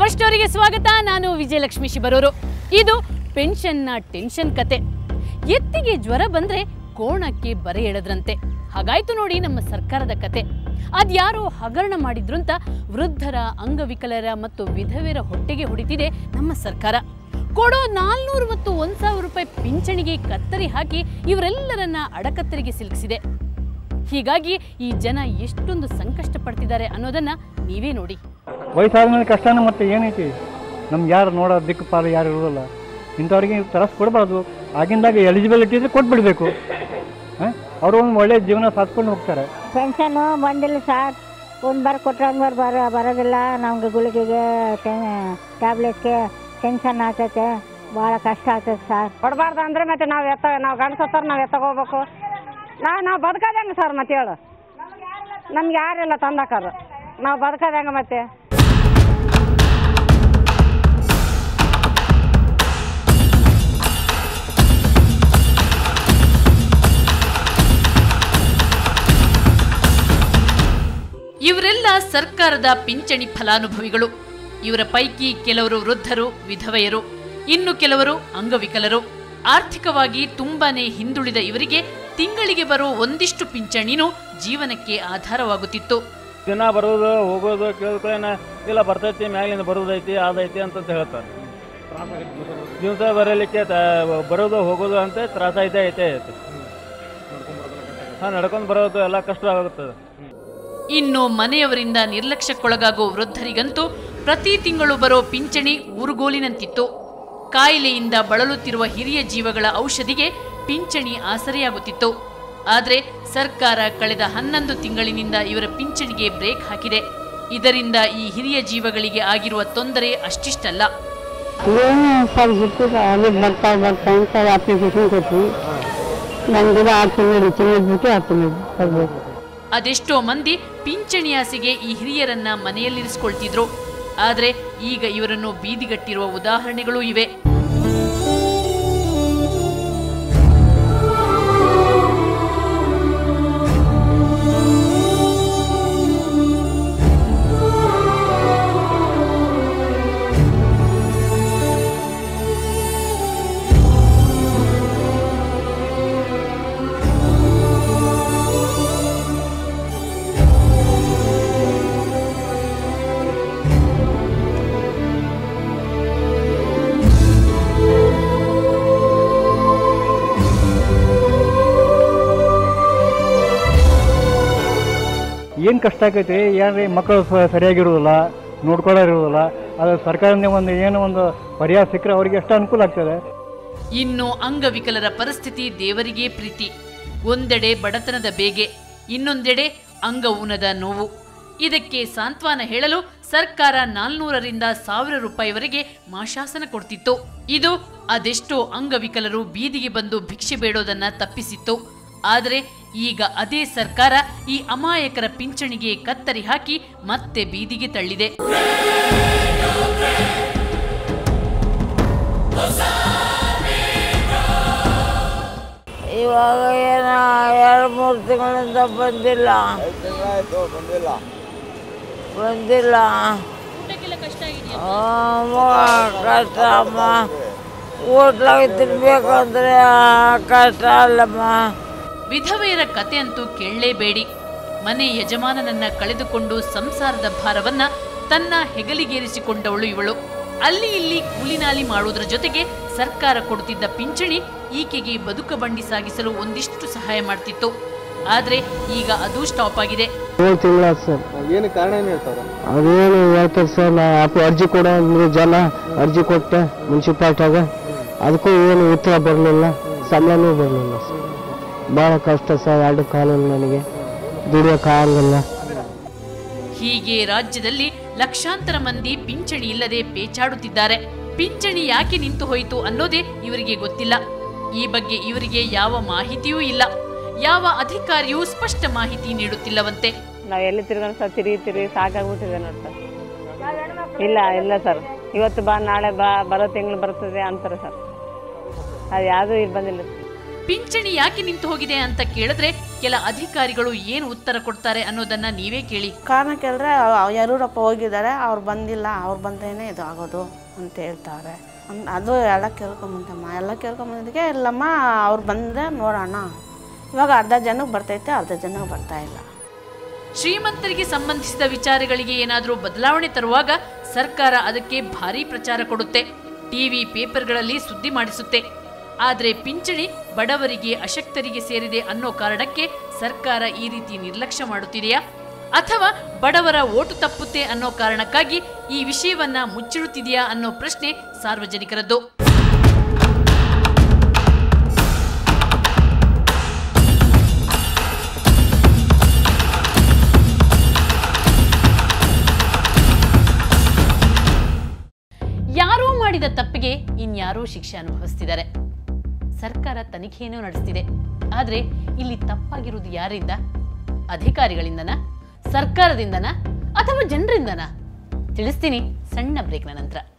first ಅವರಿಗೆ ಸ್ವಾಗತ ನಾನು ವಿಜಯಲಕ್ಷ್ಮಿ ಶಿಬರೂರು ಇದು ಪೆನ್ಷನ್ನ ಟೆನ್ಷನ್ ಕತೆ ಎತ್ತಿಗೆ ಜ್ವರ ಬಂದ್ರೆ ಕೋಣಕ್ಕೆ ಬರೆ ಎಳೆದ್ರಂತೆ ಹಾಗಾಯ್ತು ನೋಡಿ ನಮ್ಮ ಸರ್ಕಾರದ ಕತೆ ಅದ್ಯಾರೋ ಹಗರಣ ಮಾಡಿದ್ರು ಅಂತ ವೃದ್ಧರ ಅಂಗವಿಕಲರ ಮತ್ತು ವಿಧವೆಯರ ಹೊಟ್ಟೆಗೆ ಹೊಡಿತಿದೆ ನಮ್ಮ ಸರ್ಕಾರ ಕೊಡೋ ನಾಲ್ನೂರು ಮತ್ತು ಒಂದ್ ಸಾವಿರ ರೂಪಾಯಿ ಪಿಂಚಣಿಗೆ ಕತ್ತರಿ ಹಾಕಿ ಇವರೆಲ್ಲರನ್ನ ಅಡಕತ್ತರಿಗೆ ಸಿಲುಕಿಸಿದೆ ಹೀಗಾಗಿ ಈ ಜನ ಎಷ್ಟೊಂದು ಸಂಕಷ್ಟ ಪಡ್ತಿದ್ದಾರೆ ಅನ್ನೋದನ್ನ ನೀವೇ ನೋಡಿ ವಯಸ್ಸಾದ್ಮೇಲೆ ಕಷ್ಟನ ಮತ್ತೆ ಏನೈತಿ ನಮ್ಗೆ ಯಾರು ನೋಡೋ ದಿಕ್ಕು ಪಾಲು ಯಾರು ಇರೋದಿಲ್ಲ ಇಂಥವ್ರಿಗೆ ತ್ರಾಸ ಕೊಡಬಾರ್ದು ಆಗಿಂದಾಗ ಎಲಿಜಿಬಿಲಿಟಿ ಇದ್ರೆ ಕೊಟ್ಬಿಡ್ಬೇಕು ಹಾಂ ಅವರು ಒಂದು ಒಳ್ಳೆ ಜೀವನ ಸಾಧಿಸ್ಕೊಂಡು ಹೋಗ್ತಾರೆ ಪೆನ್ಷನ್ನು ಬಂದಿಲ್ಲ ಸರ್ ಒಂದು ಬಾರ್ ಕೊಟ್ಟರೆ ಒಂದು ಬಾರ್ ಬರ ಬರೋದಿಲ್ಲ ನಮ್ಗೆ ಗುಳಿಗೆಗೆ ಟ್ಯಾಬ್ಲೆಟ್ಗೆ ಟೆನ್ಷನ್ ಆಗ್ತೈತೆ ಭಾಳ ಕಷ್ಟ ಆಗ್ತೈತೆ ಸರ್ ಕೊಡಬಾರ್ದು ಅಂದ್ರೆ ಮತ್ತೆ ನಾವು ಎತ್ತ ನಾವು ಗಂಡಸತ್ತಾರ ನಾವು ಎತ್ತಗೋಬೇಕು ನಾ ನಾವು ಬದುಕೋದಂಗೆ ಸರ್ ಮತ್ತೆ ಹೇಳು ನಮ್ಗೆ ಯಾರಿಲ್ಲ ತಂದಾಕರು ನಾವು ಬದುಕೋದಂಗೆ ಮತ್ತೆ ಇವರೆಲ್ಲ ಸರ್ಕಾರದ ಪಿಂಚಣಿ ಫಲಾನುಭವಿಗಳು ಇವರ ಪೈಕಿ ಕೆಲವರು ವೃದ್ಧರು ವಿಧವೆಯರು ಇನ್ನು ಕೆಲವರು ಅಂಗವಿಕಲರು ಆರ್ಥಿಕವಾಗಿ ತುಂಬಾನೇ ಹಿಂದುಳಿದ ಇವರಿಗೆ ತಿಂಗಳಿಗೆ ಬರೋ ಒಂದಿಷ್ಟು ಪಿಂಚಣಿನೂ ಜೀವನಕ್ಕೆ ಆಧಾರವಾಗುತ್ತಿತ್ತು ದಿನ ಬರೋದು ಹೋಗೋದು ಕೇಳ್ಕೊಳ್ಳೇನ ಇಲ್ಲ ಬರ್ತೈತಿ ಮ್ಯಾಲಿಂದ ಬರೋದೈತಿ ಅದೈತಿ ಅಂತಂತ ಹೇಳ್ತಾರೆ ದಿವಸ ಬರಲಿಕ್ಕೆ ತ- ಬರೋದು ಹೋಗೋದು ಅಂತ ತ್ರಾಸ ಐತೆ ಐತೆ ಐತೆ ಹಾಂ ನಡ್ಕೊಂಡು ಬರೋದು ಎಲ್ಲ ಕಷ್ಟ ಆಗುತ್ತದೆ ಇನ್ನು ಮನೆಯವರಿಂದ ನಿರ್ಲಕ್ಷ್ಯಕ್ಕೊಳಗಾಗೋ ವೃದ್ಧರಿಗಂತೂ ಪ್ರತಿ ತಿಂಗಳು ಬರೋ ಪಿಂಚಣಿ ಊರುಗೋಲಿನಂತಿತ್ತು ಕಾಯಿಲೆಯಿಂದ ಬಳಲುತ್ತಿರುವ ಹಿರಿಯ ಜೀವಗಳ ಔಷಧಿಗೆ ಪಿಂಚಣಿ ಆಸರೆಯಾಗುತ್ತಿತ್ತು ಆದರೆ ಸರ್ಕಾರ ಕಳೆದ ಹನ್ನೊಂದು ತಿಂಗಳಿನಿಂದ ಇವರ ಪಿಂಚಣಿಗೆ ಬ್ರೇಕ್ ಹಾಕಿದೆ ಇದರಿಂದ ಈ ಹಿರಿಯ ಜೀವಗಳಿಗೆ ಆಗಿರುವ ತೊಂದರೆ ಅಷ್ಟಿಷ್ಟಲ್ಲ ಏನು ಸರ್ ಬಿಟ್ಟು ಅಲ್ಲಿ ಬರ್ತಾ ಬರ್ತಾ ಸರ್ ಅಪ್ಲಿಕೇಶನ್ ಕೊಟ್ಟು ನನಗೆ ಆರು ತಿಂಗಳು ತಿಂಗಳು ಬಿಟ್ಟು ಆರು ತಿಂಗಳು ಬರ್ಬೇಕು ಅದೆಷ್ಟೋ ಮಂದಿ ಪಿಂಚಣಿ ಆಸೆಗೆ ಈ ಹಿರಿಯರನ್ನ ಮನೆಯಲ್ಲಿರಿಸಿಕೊಳ್ತಿದ್ರು ಆದ್ರೆ ಈಗ ಇವರನ್ನು ಬೀದಿಗಟ್ಟಿರುವ ಉದಾಹರಣೆಗಳೂ ಇವೆ ಏನು ಕಷ್ಟ ಆಕೈತಿ ಏನ್ರಿ ಮಕ್ಕಳು ಸ- ಸರಿಯಾಗಿರೋದಿಲ್ಲ ನೋಡ್ಕೊಳ್ಳೋರಿರೋದಿಲ್ಲ ಅದು ಸರ್ಕಾರದಿಂದ ಒಂದು ಏನೋ ಒಂದು ಪರಿಹಾರ ಸಿಕ್ಕರೆ ಅವರಿಗೆ ಎಷ್ಟು ಅನುಕೂಲ ಆಗ್ತದೆ ಇನ್ನು ಅಂಗವಿಕಲರ ಪರಿಸ್ಥಿತಿ ದೇವರಿಗೆ ಪ್ರೀತಿ ಒಂದೆಡೆ ಬಡತನದ ಬೇಗೆ ಇನ್ನೊಂದೆಡೆ ಅಂಗಊನದ ನೋವು ಇದಕ್ಕೆ ಸಾಂತ್ವನ ಹೇಳಲು ಸರ್ಕಾರ ನಾಲ್ನೂರರಿಂದ ಸಾವಿರ ರೂಪಾಯಿವರೆಗೆ ಮಾಶಾಸನ ಕೊಡ್ತಿತ್ತು ಇದು ಅದೆಷ್ಟೋ ಅಂಗವಿಕಲರು ಬೀದಿಗೆ ಬಂದು ಭಿಕ್ಷೆ ಬೇಡೋದನ್ನ ತಪ್ಪಿಸಿತ್ತು ಆದರೆ ಈಗ ಅದೇ ಸರ್ಕಾರ ಈ ಅಮಾಯಕರ ಪಿಂಚಣಿಗೆ ಕತ್ತರಿ ಹಾಕಿ ಮತ್ತೆ ಬೀದಿಗೆ ತಳ್ಳಿದೆ ಇವಾಗ ಏನೋ ಎರಡು ಮೂರು ತಿಂಗಳಿಂದ ಬಂದಿಲ್ಲ ಬಂದಿಲ್ಲ ಆ, ಮಗ ಕಷ್ಟ ಅಮ್ಮ ಹೋಟ್ಲಾಗ ತಿನ್ಬೇಕಂದ್ರೆ ಕಷ್ಟ ಅಲ್ಲಮ್ಮ ವಿಧವೆಯರ ಕತೆ ಅಂತೂ ಕೇಳಲೇಬೇಡಿ ಮನೆ ಯಜಮಾನನನ್ನ ಕಳೆದುಕೊಂಡು ಸಂಸಾರದ ಭಾರವನ್ನ ತನ್ನ ಹೆಗಲಿಗೇರಿಸಿಕೊಂಡವಳು ಇವಳು ಅಲ್ಲಿ ಇಲ್ಲಿ ಕೂಲಿನಾಲಿ ಮಾಡುವುದರ ಜೊತೆಗೆ ಸರ್ಕಾರ ಕೊಡುತ್ತಿದ್ದ ಪಿಂಚಣಿ ಈಕೆಗೆ ಬದುಕ ಬಂಡಿ ಸಾಗಿಸಲು ಒಂದಿಷ್ಟು ಸಹಾಯ ಮಾಡ್ತಿತ್ತು ಆದ್ರೆ ಈಗ ಅದು ಸ್ಟಾಪ್ ಆಗಿದೆ ಏಳು ತಿಂಗಳ ಸರ್ ಏನು ಕಾರಣ ಏನು ಹೇಳ್ತಾರೆ ಅದೇನು ಹೇಳ್ತಾರೆ ಸರ್ ನಾ ಅಪ್ಪ ಅರ್ಜಿ ಕೊಡೋ ಮೂರು ಜನ ಅರ್ಜಿ ಕೊಟ್ಟೆ ಮುನ್ಸಿಪಾಲ್ಟಿಯಾಗ ಅದಕ್ಕೂ ಏನು ಉತ್ತರ ಬರಲಿಲ್ಲ ಸಂಬಳನೂ ಬರಲಿಲ್ಲ ಸರ್ ಭಾಳ ಕಷ್ಟ ಸರ್ ಎರಡು ಕಾಲಲ್ಲಿ ನನಗೆ ದುಡಿಯೋಕ್ಕಾಗಲ್ಲ ಹೀಗೆ ರಾಜ್ಯದಲ್ಲಿ ಲಕ್ಷಾಂತರ ಮಂದಿ ಪಿಂಚಣಿ ಇಲ್ಲದೆ ಪೇಚಾಡುತ್ತಿದ್ದಾರೆ ಪಿಂಚಣಿ ಯಾಕೆ ನಿಂತು ಹೋಯಿತು ಅನ್ನೋದೇ ಇವರಿಗೆ ಗೊತ್ತಿಲ್ಲ ಈ ಬಗ್ಗೆ ಇವರಿಗೆ ಯಾವ ಮಾಹಿತಿಯೂ ಇಲ್ಲ ಯಾವ ಅಧಿಕಾರಿಯೂ ಸ್ಪಷ್ಟ ಮಾಹಿತಿ ನೀಡುತ್ತಿಲ್ಲವಂತೆ ನಾವು ಎಲ್ಲಿ ತಿರ್ಗೊಂಡು ಸರ್ ತಿರುಗಿ ತಿರುಗಿ ಸಾಕಾಗ್ಬಿಟ್ಟಿದೆ ನೋಡಿ ಸರ್ ಇಲ್ಲ ಇಲ್ಲ ಸರ್ ಇವತ್ತು ಬಾ ನಾಳೆ ಬಾ ಬರೋ ತಿಂಗಳು ಬರ್ತದೆ ಅಂತಾರೆ ಸರ್ ಅದು ಯಾವುದೂ ಇಲ್ಲಿ ಬಂದಿಲ್ಲ ಪಿಂಚಣಿ ಯಾಕೆ ನಿಂತು ಹೋಗಿದೆ ಅಂತ ಕೇಳಿದ್ರೆ ಕೆಲ ಅಧಿಕಾರಿಗಳು ಏನು ಉತ್ತರ ಕೊಡ್ತಾರೆ ಅನ್ನೋದನ್ನ ನೀವೇ ಕೇಳಿ ಕಾರಣ ಕೇಳಿದ್ರೆ ಯರೂರಪ್ಪ ಹೋಗಿದ್ದಾರೆ ಅವ್ರು ಬಂದಿಲ್ಲ ಅವ್ರು ಬಂದ್ರೇನೆ ಇದು ಆಗೋದು ಅಂತ ಹೇಳ್ತಾರೆ ಅನ್- ಅದು ಎಲ್ಲ ಕೇಳ್ಕೊಂಬಂತಮ್ಮ ಎಲ್ಲ ಕೇಳ್ಕೊಂಬಂದಕ್ಕೆ ಇಲ್ಲಮ್ಮ ಅವ್ರು ಬಂದರೆ ನೋಡೋಣ ಇವಾಗ ಅರ್ಧ ಜನಕ್ಕೆ ಬರ್ತೈತೆ ಅರ್ಧ ಜನಕ್ಕೆ ಬರ್ತಾ ಇಲ್ಲ ಶ್ರೀಮಂತರಿಗೆ ಸಂಬಂಧಿಸಿದ ವಿಚಾರಗಳಿಗೆ ಏನಾದರೂ ಬದಲಾವಣೆ ತರುವಾಗ ಸರ್ಕಾರ ಅದಕ್ಕೆ ಭಾರಿ ಪ್ರಚಾರ ಕೊಡುತ್ತೆ ಟಿವಿ ಪೇಪರ್ಗಳಲ್ಲಿ ಸುದ್ದಿ ಮಾಡಿಸುತ್ತೆ ಆದರೆ ಪಿಂಚಣಿ ಬಡವರಿಗೆ ಅಶಕ್ತರಿಗೆ ಸೇರಿದೆ ಅನ್ನೋ ಕಾರಣಕ್ಕೆ ಸರ್ಕಾರ ಈ ರೀತಿ ನಿರ್ಲಕ್ಷ್ಯ ಮಾಡುತ್ತಿದೆಯಾ ಅಥವಾ ಬಡವರ ಓಟು ತಪ್ಪುತ್ತೆ ಅನ್ನೋ ಕಾರಣಕ್ಕಾಗಿ ಈ ವಿಷಯವನ್ನ ಮುಚ್ಚಿಡುತ್ತಿದೆಯಾ ಅನ್ನೋ ಪ್ರಶ್ನೆ ಸಾರ್ವಜನಿಕರದ್ದು ಯಾರೋ ಮಾಡಿದ ತಪ್ಪಿಗೆ ಇನ್ಯಾರೋ ಶಿಕ್ಷೆ ಅನುಭವಿಸ್ತಿದ್ದಾರೆ ಸರ್ಕಾರ ತನಿಖೆಯನ್ನು ನಡೆಸ್ತಿದೆ ಆದ್ರೆ ಇಲ್ಲಿ ತಪ್ಪಾಗಿರುವುದು ಯಾರಿಂದ ಅಧಿಕಾರಿಗಳಿಂದನ ಸರ್ಕಾರದಿಂದನ ಅಥವಾ ಜನರಿಂದನ ತಿಳಿಸ್ತೀನಿ ಸಣ್ಣ ಬ್ರೇಕ್ನ ನಂತರ